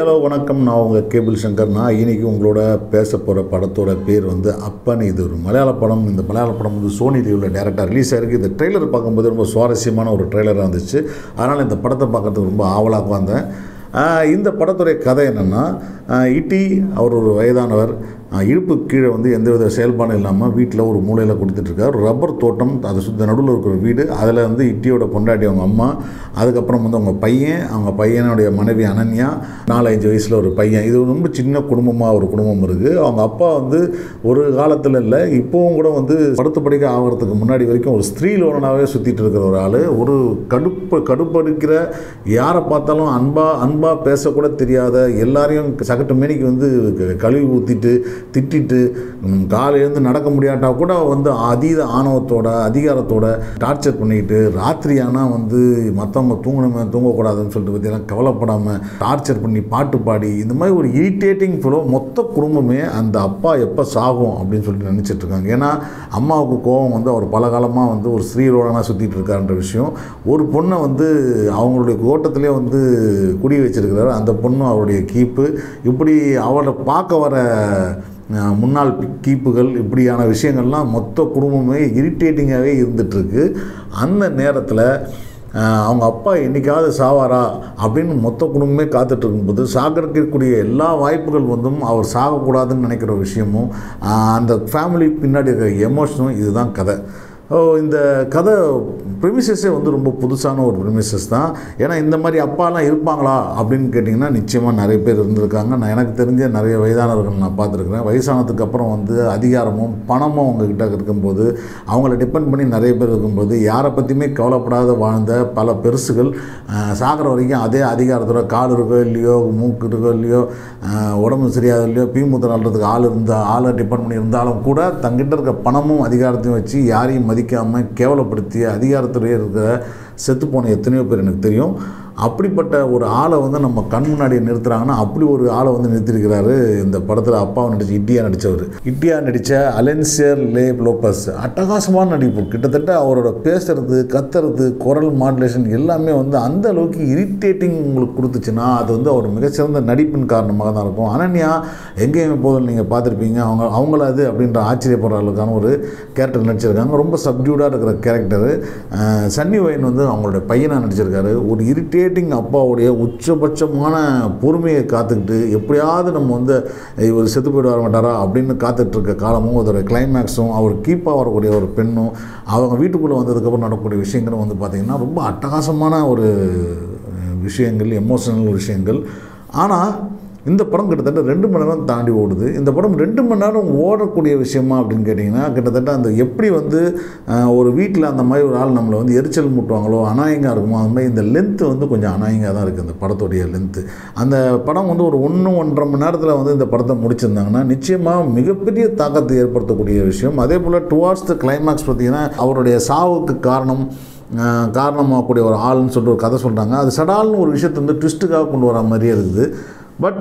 hello வணக்கம் நான் உங்கள் கேபிள் சங்கர் நான் இன்னைக்கு உங்களோட பேச போகிற படத்தோட பேர் வந்து அப்பன் இது ஒரு மலையாள படம் இந்த மலையாள படம் வந்து சோனி லீவில் டேரெக்டாக ரிலீஸ் ஆயிருக்கு இந்த ட்ரெய்லர் பார்க்கும்போது ரொம்ப சுவாரஸ்யமான ஒரு ட்ரெய்லராக இருந்துச்சு அதனால் இந்த படத்தை பார்க்கறதுக்கு ரொம்ப ஆவலாக வந்தேன் ஆஹ் இந்த படத்துடைய கதை என்னென்னா இட்டி அவர் ஒரு வயதானவர் ஆஹ் இடுப்பு கீழே வந்து எந்தவித செயல்பாடும் இல்லாமல் வீட்டில் ஒரு மூலையில் கொடுத்துட்ருக்கார் ரப்பர் தோட்டம் அதை சுத்த நடுவில் இருக்கிற வீடு அதில் வந்து இட்டியோட பொண்டாட்டி அவங்க அம்மா அதுக்கப்புறம் வந்து அவங்க பையன் அவங்க பையனுடைய மனைவி அனன்யா நாலஞ்சு வயசில் ஒரு பையன் இது ரொம்ப சின்ன குடும்பமாக ஒரு குடும்பம் இருக்குது அவங்க அப்பா வந்து ஒரு காலத்தில் இல்லை இப்போவும் கூட வந்து படுத்து படுக்க ஆகிறதுக்கு முன்னாடி வரைக்கும் ஒரு ஸ்திரீ லோனாகவே சுற்றிட்டு இருக்கிற ஒரு ஆள் ஒரு கடுப்பு கடுப்படிக்கிற யாரை பார்த்தாலும் அன்பா அன்பாக பேசக்கூட தெரியாத எல்லாரையும் சகட்டு மேனிக்கு வந்து க- கழுவி ஊற்றிட்டு திட்டிட்டு ம், காலை எழுந்து நடக்க முடியாட்டா கூட வந்து அதீத ஆணவத்தோட அதிகாரத்தோட டார்ச்சர் பண்ணிக்கிட்டு ராத்திரி ஆனால் வந்து மற்றவங்க தூங்கணுமே தூங்கக்கூடாதுன்னு சொல்லிட்டு பார்த்தீங்கன்னா கவலைப்படாமல் டார்ச்சர் பண்ணி பாட்டு பாடி இந்த மாதிரி ஒரு இரிட்டேட்டிங் ஃபிலோ மொத்த குடும்பமே அந்த அப்பா எப்போ சாகும் அப்படின்னு சொல்லிட்டு நினச்சிட்டு இருக்காங்க ஏன்னா அம்மாவுக்கு கோபம் வந்து அவர் பல காலமாக வந்து ஒரு ஸ்ரீரோடனாக சுற்றிட்டு இருக்காருன்ற விஷயம் ஒரு பொண்ணை வந்து அவங்களுடைய கோட்டத்திலே வந்து குடி வச்சிருக்கிறாரு அந்த பொண்ணு அவருடைய கீப்பு இப்படி அவரை பார்க்க வர அஹ், முன்னாள் பி- கீப்புகள் இப்படியான விஷயங்கள்லாம் மொத்த குடும்பமே இரிட்டேட்டிங்காகவே இருந்துகிட்ருக்கு அந்த நேரத்தில் ஆஹ் அவங்க அப்பா என்னைக்காவது சாவாரா அப்படின்னு மொத்த குடும்பமே காத்துட்டு இருக்கும்போது சாகடிக்கக்கூடிய எல்லா வாய்ப்புகள் வந்தும் அவர் சாகக்கூடாதுன்னு நினைக்கிற விஷயமும் ஆஹ் அந்த ஃபேமிலி பின்னாடி இருக்கிற எமோஷனும் இதுதான் கதை ஓ இந்த கதை ப்ரிமிசஸே வந்து ரொம்ப புதுசான ஒரு ப்ரிமிசஸ் தான் ஏன்னா இந்த மாதிரி அப்பாலாம் இருப்பாங்களா அப்படின்னு கேட்டிங்கன்னா நிச்சயமாக நிறைய பேர் இருந்திருக்காங்க நான் எனக்கு தெரிஞ்ச நிறைய வயதானவர்கள் நான் பார்த்துருக்குறேன் வயசானதுக்கு அப்புறம் வந்து அதிகாரமும் பணமும் அவங்கக்கிட்ட இருக்கும்போது அவங்கள டிபெண்ட் பண்ணி நிறைய பேர் இருக்கும்போது யாரை பற்றியுமே கவலைப்படாத வாழ்ந்த பல பெருசுகள் ஆஹ், சாகிற வரைக்கும் அதே அதிகாரத்தோட கால் இருக்கோ இல்லையோ மூக்கு இருக்கோ இல்லையோ ஆஹ், உடம்பு சரியாத இல்லையோ பீமுத்திர அள்ளுறதுக்கு ஆள் இருந்தால் ஆளை டிபெண்ட் பண்ணி இருந்தாலும் கூட தங்கிட்ட இருக்க பணமும் அதிகாரத்தையும் வச்சு யாரையும் மதிக்காமல் கேவலப்படுத்தி அதிகாரத்துலேயே இருக்கிற செத்துப்போன எத்தனையோ பேர் எனக்கு தெரியும் அப்படிப்பட்ட ஒரு ஆளை வந்து நம்ம கண் முன்னாடி நிறுத்துறாங்கன்னா அப்படி ஒரு ஆளை வந்து நிறுத்திருக்கிறாரு இந்த படத்தில் அப்பாவை நடிச்சு இட்டியா நடித்தவர் இட்டியா நடித்த அலென்சியர் லே லோப்பஸ் அட்டகாசமான நடிப்பு கிட்டத்தட்ட அவரோட பேசுறது கத்துறது குரல் மாடுலேஷன் எல்லாமே வந்து அந்த அளவுக்கு இரிட்டேட்டிங் உங்களுக்கு கொடுத்துச்சுன்னா அது வந்து அவர் மிகச்சிறந்த நடிப்பின் காரணமாக தான் இருக்கும் அனன்யா எங்கேயுமே போதும் நீங்கள் பார்த்துருப்பீங்க அவங்க அவங்கள அது அப்படின்ற ஆச்சரியப்படுற அளவுக்கான ஒரு கேரக்டர் நடிச்சிருக்காங்க ரொம்ப சப்டியூடாக இருக்கிற கேரக்டரு சன்னி வயன் வந்து அவங்களுடைய பையனாக நடிச்சிருக்காரு ஒரு இரிட்டேட்டிங் அப்பாவுடைய உச்சபட்சமான பொறுமையை காத்துக்கிட்டு எப்படியாவது நம்ம வந்து இவர் செத்து போயிட்டு வர மாட்டாரா அப்படின்னு காத்துட்டு இருக்க காலமும் அதோட கிளைமேக்ஸும் அவர் கீப்பாக வரக்கூடிய ஒரு பெண்ணும் அவங்க வீட்டுக்குள்ளே வந்ததுக்கப்புறம் நடக்கக்கூடிய விஷயங்களும் வந்து பார்த்திங்கன்னா ரொம்ப அட்டகாசமான ஒரு அஹ், விஷயங்கள் எமோஷனல் விஷயங்கள் ஆனால் இந்த படம் கிட்டத்தட்ட ரெண்டு மணி நேரம் தாண்டி ஓடுது இந்த படம் ரெண்டு மணி நேரம் ஓடக்கூடிய விஷயமா அப்படின்னு கேட்டிங்கன்னா கிட்டத்தட்ட அந்த எப்படி வந்து அஹ், ஒரு வீட்டில் அந்த மாதிரி ஒரு ஆள் நம்மளை வந்து எரிச்சல் மூட்டுவாங்களோ அநாயகமாக இருக்குமோ அந்த மாதிரி இந்த லென்த்து வந்து கொஞ்சம் அநாயகமாக தான் இருக்குது இந்த படத்துடைய லென்த்து அந்த படம் வந்து ஒரு ஒன்று ஒன்றரை மணி நேரத்தில் வந்து இந்த படத்தை முடிச்சிருந்தாங்கன்னா நிச்சயமாக மிகப்பெரிய தாக்கத்தை ஏற்படுத்தக்கூடிய விஷயம் அதே போல் டுவார்ட்ஸ் த கிளைமேக்ஸ் பார்த்தீங்கன்னா அவருடைய சாவுக்கு காரணம் ஆஹ் காரணமாகக்கூடிய ஒரு ஆள்னு சொல்லிட்டு ஒரு கதை சொல்கிறாங்க அது சடால்னு ஒரு விஷயத்தை வந்து ட்விஸ்ட்டுக்காக கொண்டு வர மாதிரியே இருக்குது பட்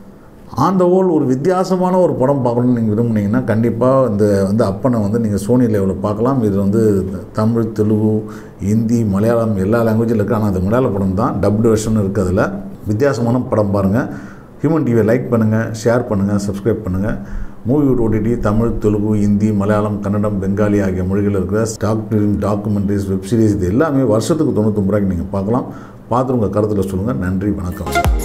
ஆன் த ஹோல் ஒரு வித்தியாசமான ஒரு படம் பார்க்கணும்னு நீங்கள் விரும்புனீங்கன்னா கண்டிப்பாக இந்த வந்து அப்பனை வந்து நீங்கள் சோனி லெவலில் பார்க்கலாம் இது வந்து தமிழ் தெலுங்கு ஹிந்தி மலையாளம் எல்லா லாங்குவேஜில் இருக்குது ஆனால் அது மலையாள படம் தான் டப்டு வெர்ஷன் இருக்குது அதில் வித்தியாசமான படம் பாருங்கள் ஹியூமன் டிவியை லைக் பண்ணுங்கள் ஷேர் பண்ணுங்கள் சப்ஸ்கிரைப் பண்ணுங்கள் மூவி ஓடிடி தமிழ் தெலுங்கு ஹிந்தி மலையாளம் கன்னடம் பெங்காலி ஆகிய மொழிகளில் இருக்கிற stock film documentaries web series இது எல்லாமே வருஷத்துக்கு தொண்ணூத்தொம்பது ரூபாய்க்கு நீங்கள் பார்க்கலாம் பார்த்து உங்கள் கருத்தில் சொல்லுங்கள் நன்றி வணக்கம்